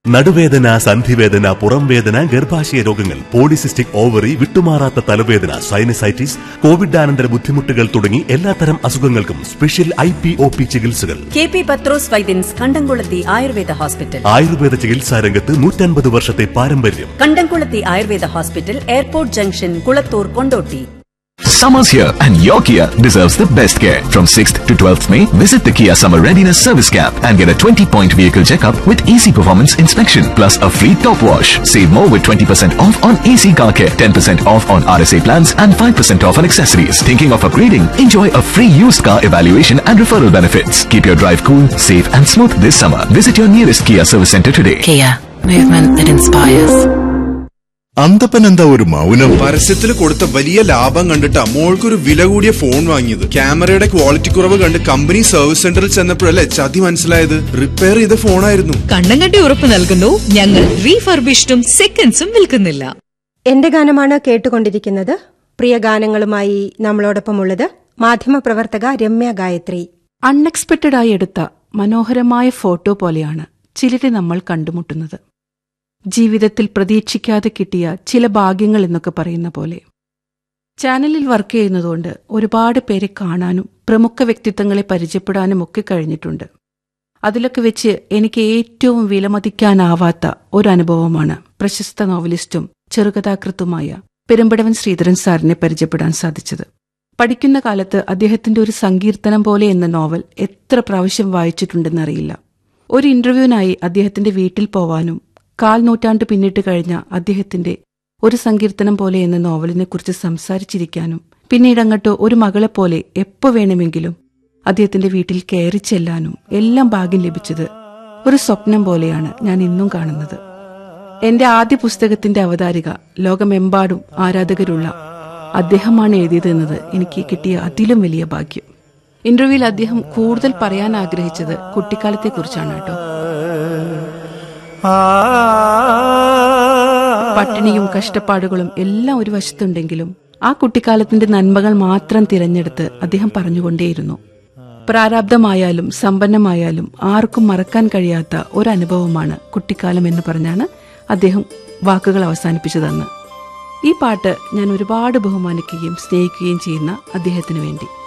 നടുവേദന സന്ധിവേദന പുറംവേദന ഗർഭാശയ രോഗങ്ങൾ പോളിസിസ്റ്റിക് ഓവറി വിട്ടുമാറാത്ത തലവേദന സൈനസൈറ്റിസ് കോവിഡാനന്തര ബുദ്ധിമുട്ടുകൾ തുടങ്ങി എല്ലാത്തരം അസുഖങ്ങൾക്കും special I P O P ചികിത്സകൾ K P Pathros Vaidyans Kandamkulathy Ayurveda hospital Ayurveda ചികിത്സാ രംഗത്ത് നൂറ്റൻപത് വർഷത്തെ പാരമ്പര്യം Kandamkulathy Ayurveda hospital airport junction Kulathur Kondotty Summer's here and your Kia deserves the best care. From 6th to 12th May, visit the Kia Summer Readiness Service Camp and get a 20-point vehicle checkup with easy performance inspection plus a free top wash. Save more with 20% off on AC car care, 10% off on RSA plans and 5% off on accessories. Thinking of upgrading? Enjoy a free used car evaluation and referral benefits. Keep your drive cool, safe and smooth this summer. Visit your nearest Kia service center today. Kia, movement that inspires. Anthappan എന്താ ഒരു മൗനം പരസ്യത്തിൽ കൊടുത്ത വലിയ ലാഭം കണ്ടിട്ടാ മോൾക്കൊരു വില കൂടിയ ഫോൺ വാങ്ങിയത് ക്യാമറയുടെ ക്വാളിറ്റി കുറവ് കണ്ട് കമ്പനി സർവീസ് സെന്ററിൽ ചെന്നപ്പോഴല്ലേ ചതി മനസ്സിലായത് റിപ്പയർ ചെയ്ത ഫോണായിരുന്നു കണ്ണങ്കണ്ടി ഉറപ്പ് നൽകുന്നു ഞങ്ങൾ റീഫർബിഷ്ഡും സെക്കൻഡ്സും വിൽക്കുന്നില്ല എന്റെ ഗാനമാണ് കേട്ടുകൊണ്ടിരിക്കുന്നത് പ്രിയ ഗാനങ്ങളുമായി നമ്മളോടൊപ്പമുള്ളത് മാധ്യമപ്രവർത്തക രമ്യ ഗായത്രി അൺഎക്സ്പെക്റ്റഡ് ആയി എടുത്ത മനോഹരമായ ഫോട്ടോ പോലെയാണ് ചിലരെ നമ്മൾ കണ്ടുമുട്ടുന്നത് ജീവിതത്തിൽ പ്രതീക്ഷിക്കാതെ കിട്ടിയ ചില ഭാഗ്യങ്ങൾ എന്നൊക്കെ പറയുന്ന പോലെ ചാനലിൽ വർക്ക് ചെയ്യുന്നതുകൊണ്ട് ഒരുപാട് പേരെ കാണാനും പ്രമുഖ വ്യക്തിത്വങ്ങളെ പരിചയപ്പെടാനും ഒക്കെ കഴിഞ്ഞിട്ടുണ്ട് അതിലൊക്കെ വെച്ച് എനിക്ക് ഏറ്റവും വിലമതിക്കാനാവാത്ത ഒരു അനുഭവമാണ് പ്രശസ്ത നോവലിസ്റ്റും ചെറുകഥാകൃത്തുമായ പെരുമ്പടവൻ ശ്രീധരൻ സാറിനെ പരിചയപ്പെടാൻ സാധിച്ചത് പഠിക്കുന്ന കാലത്ത് അദ്ദേഹത്തിന്റെ ഒരു സങ്കീർത്തനം പോലെ എന്ന നോവൽ എത്ര പ്രാവശ്യം വായിച്ചിട്ടുണ്ടെന്നറിയില്ല ഒരു ഇന്റർവ്യൂവിനായി അദ്ദേഹത്തിന്റെ വീട്ടിൽ പോവാനും കാൽ നൂറ്റാണ്ട് പിന്നിട്ട് കഴിഞ്ഞ അദ്ദേഹത്തിന്റെ ഒരു സങ്കീർത്തനം പോലെ എന്ന നോവലിനെക്കുറിച്ച് സംസാരിച്ചിരിക്കാനും പിന്നീട് അങ്ങോട്ട് ഒരു മകളെപ്പോലെ എപ്പോ വേണമെങ്കിലും അദ്ദേഹത്തിന്റെ വീട്ടിൽ കയറി ചെല്ലാനും എല്ലാം ഭാഗ്യം ലഭിച്ചത് ഒരു സ്വപ്നം പോലെയാണ് ഞാൻ ഇന്നും കാണുന്നത് എന്റെ ആദ്യ പുസ്തകത്തിന്റെ അവതാരിക ലോകമെമ്പാടും ആരാധകരുള്ള അദ്ദേഹമാണ് എഴുതിയതെന്നത് എനിക്ക് കിട്ടിയ അതിലും വലിയ ഭാഗ്യം ഇന്റർവ്യൂവിൽ അദ്ദേഹം കൂടുതൽ പറയാൻ ആഗ്രഹിച്ചത് കുട്ടിക്കാലത്തെക്കുറിച്ചാണ് കേട്ടോ പട്ടിണിയും കഷ്ടപ്പാടുകളും എല്ലാം ഒരു വശത്തുണ്ടെങ്കിലും ആ കുട്ടിക്കാലത്തിന്റെ നന്മകൾ മാത്രം തിരഞ്ഞെടുത്ത് അദ്ദേഹം പറഞ്ഞുകൊണ്ടേയിരുന്നു പ്രാരാബ്ധമായാലും സമ്പന്നമായാലും ആർക്കും മറക്കാൻ കഴിയാത്ത ഒരു അനുഭവമാണ് കുട്ടിക്കാലം എന്ന് പറഞ്ഞാണ് അദ്ദേഹം വാക്കുകൾ അവസാനിപ്പിച്ചതെന്ന് ഈ പാട്ട് ഞാൻ ഒരുപാട് ബഹുമാനിക്കുകയും സ്നേഹിക്കുകയും ചെയ്യുന്ന അദ്ദേഹത്തിന് വേണ്ടി